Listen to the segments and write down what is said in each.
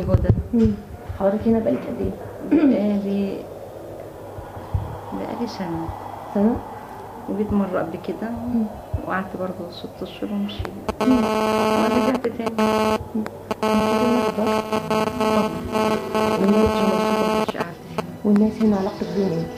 هدى مم. حضرتك هنا بقالك قد ايه؟ بقالي بقالي سنة سنة؟ وجيت مرة قبل كده وقعدت برضه ست اشهر ومشيت ورجعت تاني مش قعدت والناس هنا علاقتك بيهم ايه؟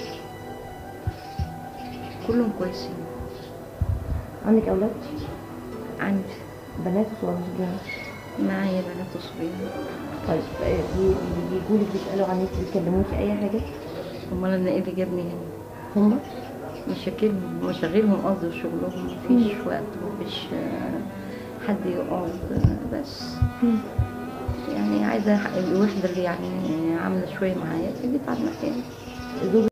كلهم كويسين عندك اولاد؟ عندي بنات ولا صبيان؟ معايا بنات وصبيان طيب آه، بي- بيجوا لك بيسالوا عنك بيكلموكي اي حاجه؟ امال انا ايه اللي جابني هنا هم؟ مشاكلهم مشاغلهم قصدي وشغلهم مفيش وقت مفيش آه، حد يقعد آه، بس مم. يعني عايزة الوحدة اللي يعني عاملة شوية معايا فجيت على المكان زوج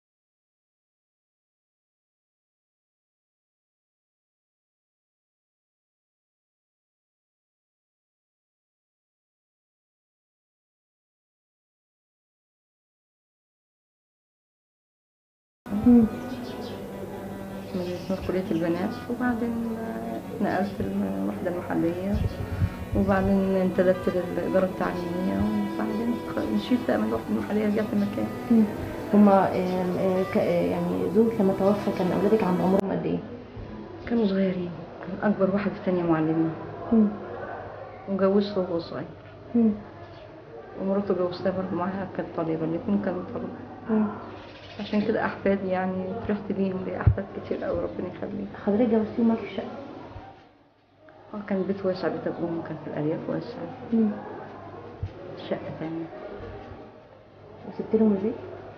مم. مدرسة كلية البنات وبعدين آه، اتنقلت الوحدة المحلية وبعدين انتدبت للإدارة التعليمية وبعدين خ- مشيت بقى من الوحدة المحلية رجعت المكان مم. هما آم، آه، ك- آه، يعني زوج لما توفى كان اولادك عند عمرهم قد ايه؟ كانوا صغيرين كان أكبر واحد في تانية معلمة مم. وجوزته وهو صغير مم. ومراته جوزتها برضه معاها كانت طالبة الاتنين كانوا طلبة مم. عشان كده أحفادي يعني فرحت بيهم لي أحفاد كتير أوي ربنا يخليهم حضرتك جوزتيهم معاكي شقه؟ اه كان بيت واسع بيت أبوهم كان في الأرياف واسع مم. شقة تانية وسبت لهم البيت؟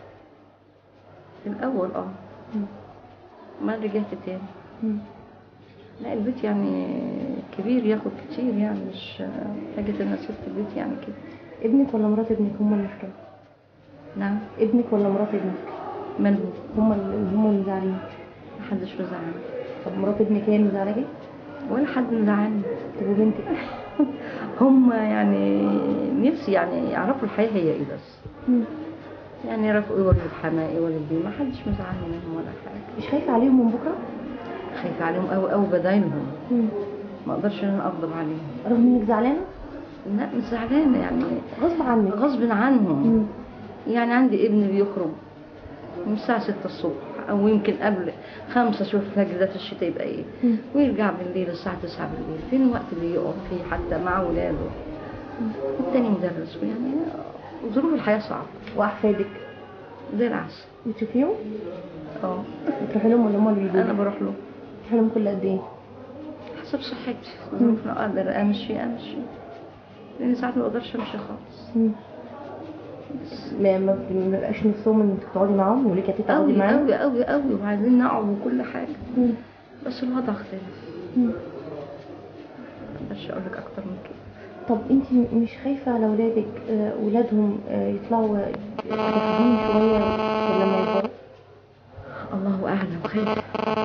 في الأول اه مم. ما رجعت تاني مم. لا البيت يعني كبير ياخد كتير يعني مش حاجة إن سبت البيت يعني كده ابنك ولا مرات ابنك هما المشكله؟ نعم ابنك ولا مرات ابنك؟ مالهم هما اللي هما اللي مزعلين محدش مزعلني طب مرات ابنك هي اللي مزعلاكي؟ ولا حد مزعلني طب وبنتك؟ هم يعني نفسي يعني يعرفوا الحياة هي ايه بس مم. يعني يعرفوا ايه والد حماقي والد بيه ما حدش مزعلني منهم ولا حاجة مش خايفه عليهم من بكره؟ خايفة عليهم أوي أوي بدايلهم مم. ما اقدرش ان انا اغضب عليهم رغم انك زعلانه؟ لا مش زعلانة يعني غصب عنك غصب عنهم مم. يعني عندي ابن بيخرج من الساعة ستة الصبح أو يمكن قبل خمسة شوف الفجر ده في الشتاء يبقى إيه مم. ويرجع بالليل الساعة تسعة بالليل فين الوقت اللي يقعد فيه حتى مع ولاده والتاني مدرس يعني ظروف الحياة صعبة واحفادك زي العسل بتشوفيهم؟ اه بتروحي لهم ولا هما اللي بيجوا؟ أنا بروح له بتروحي لهم كل قد ايه؟ حسب صحتي ظروف لو أقدر أمشي أمشي لأن ساعات ما بقدرش أمشي خالص مم. ما ما ما بيبقاش نفسهم انك تقعدي معاهم يقول لك يا تيتا تقعدي أوي معاهم؟ أوي أوي أوي وعايزين نقعد وكل حاجة مم. بس الوضع اختلف مم. ما أقدرش أقول لك أكتر من كده طب انت مش خايفه على اولادك آه، اولادهم آه، يطلعوا رافضين شويه لما يكبروا؟ الله أعلم خير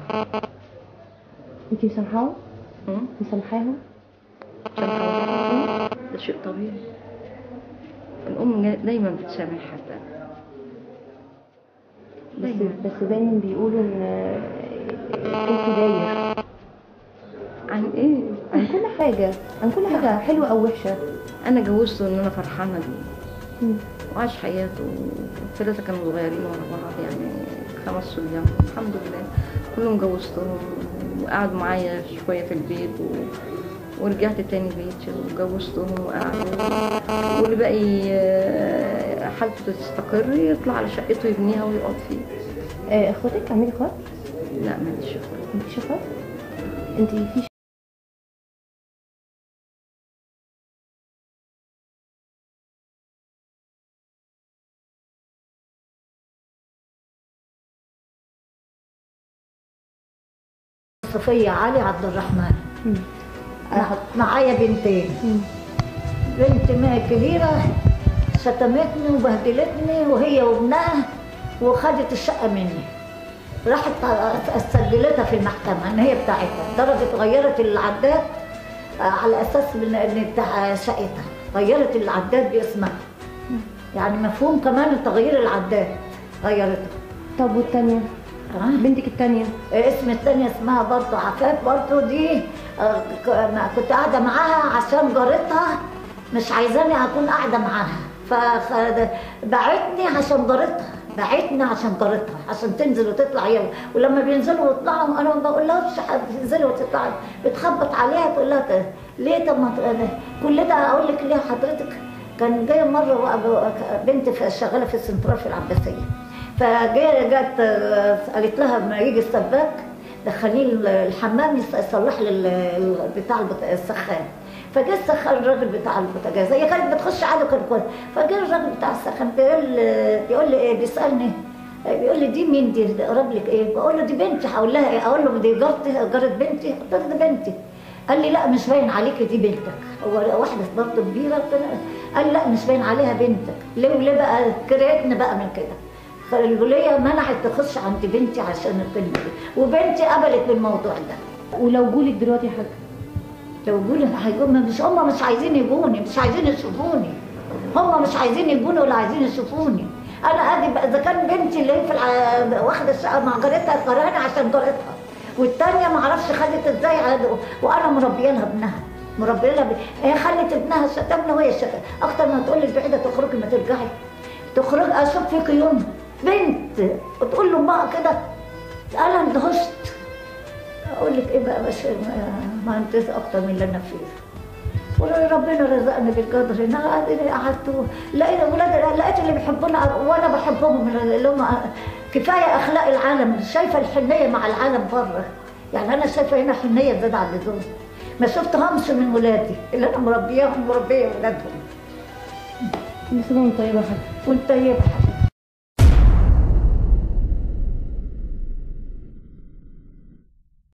انت مسامحاهم؟ أمم. مسامحاهم؟ عشان حواليها ده شيء طبيعي الأم جا- دايما بتسامح حتى بس دايما بس دايما بيقولوا ان آه، الكيف داير عن إيه؟ عن كل حاجه عن كل حاجه حلوه او وحشه أنا جوزته إن أنا فرحانة بيه مم. وعاش حياته الثلاثة كانوا صغيرين ورا بعض يعني خمس صبيان الحمد لله كلهم جوزتهم وقعدوا معايا شوية في البيت و... ورجعت تاني بيتي وجوزتهم وقعدوا واللي باقي آه، حالته تستقر يطلع على شقته يبنيها ويقعد فيه آه، اخواتك عندك اخوات؟ لا ماليش اخوات مفيش اخوات؟ انت في صفية علي عبد الرحمن مم. مع- معايا بنتين مم. بنت ما كبيرة شتمتني وبهدلتني وهي وابنها وخدت الشقة مني راحت سجلتها في المحكمة ان هي بتاعتها درجة غيرت العداد آه، على اساس ان إن بتاع شقتها غيرت العداد باسمها يعني مفهوم كمان تغيير العداد غيرته طب والتانية؟ آه. بنتك التانية؟ اسم التانية اسمها برضه عفاف برضه دي آه، ك- ما- كنت قاعدة معاها عشان جارتها مش عايزاني اكون قاعده معاها فبعتني عشان جارتها بعتني عشان جارتها عشان تنزل وتطلع هي ولما بينزلوا ويطلعوا انا ما بقولهاش تنزلي وتطلعي بتخبط عليها تقول لها ت- ليه طب ما ت- كل ده اقول لك ليه حضرتك كان جايه مره وأب- بنت في- شغاله في السنترال في العباسيه فجايه جت آه، قالت لها لما يجي السباك دخليه ال- الحمام يص- يصلح لي ال- ال- بتاع البت- السخان فجه السخان الراجل بتاع البوتاجاز هي كانت بتخش عادي وكان كويس فجه الراجل بتاع السخان بيقول بيقول لي ايه بيسالني بيقول لي دي مين دي ده قرب لك ايه بقول له دي بنتي هقول لها ايه اقول له دي جارتي جارة بنتي قلت له دي بنتي قال لي لا مش باين عليكي دي بنتك هو واحده برضه كبيره كده قال لا مش باين عليها بنتك ليه وليه بقى كرهتني بقى من كده فالولية منعت تخش عند بنتي عشان البنت دي وبنتي قبلت بالموضوع ده ولو جولك دلوقتي يا حاج لو يقولوا هيجوا مش هم مش عايزين يجوني مش عايزين يشوفوني هم مش عايزين يجوني ولا عايزين يشوفوني انا ادي بقى اذا كان بنتي اللي هي في الع... واخده الشقه مع جارتها قراني عشان جارتها والتانيه ما اعرفش خدت ازاي عاد- وانا مربيه لها ابنها مربيه لها ب... هي خلت ابنها شتمنا وهي شتم اكتر ما تقول لي البعيده تخرجي ما ترجعي تخرج اشوف فيك يوم بنت وتقول له امها كده انا اندهشت اقول لك ايه بقى بس ما انت اكتر من اللي انا فيه وربنا رزقني بالقدر انا قاعدين قعدت لقيت ولاد لقيت اللي بيحبونا وانا بحبهم من اللي هم كفايه اخلاق العالم شايفه الحنيه مع العالم بره يعني انا شايفه هنا حنيه زياده عن اللزوم ما شفتهمش من ولادي اللي انا مربياهم مربيه ولادهم كل سنه وانت طيبه يا حاج وانت طيب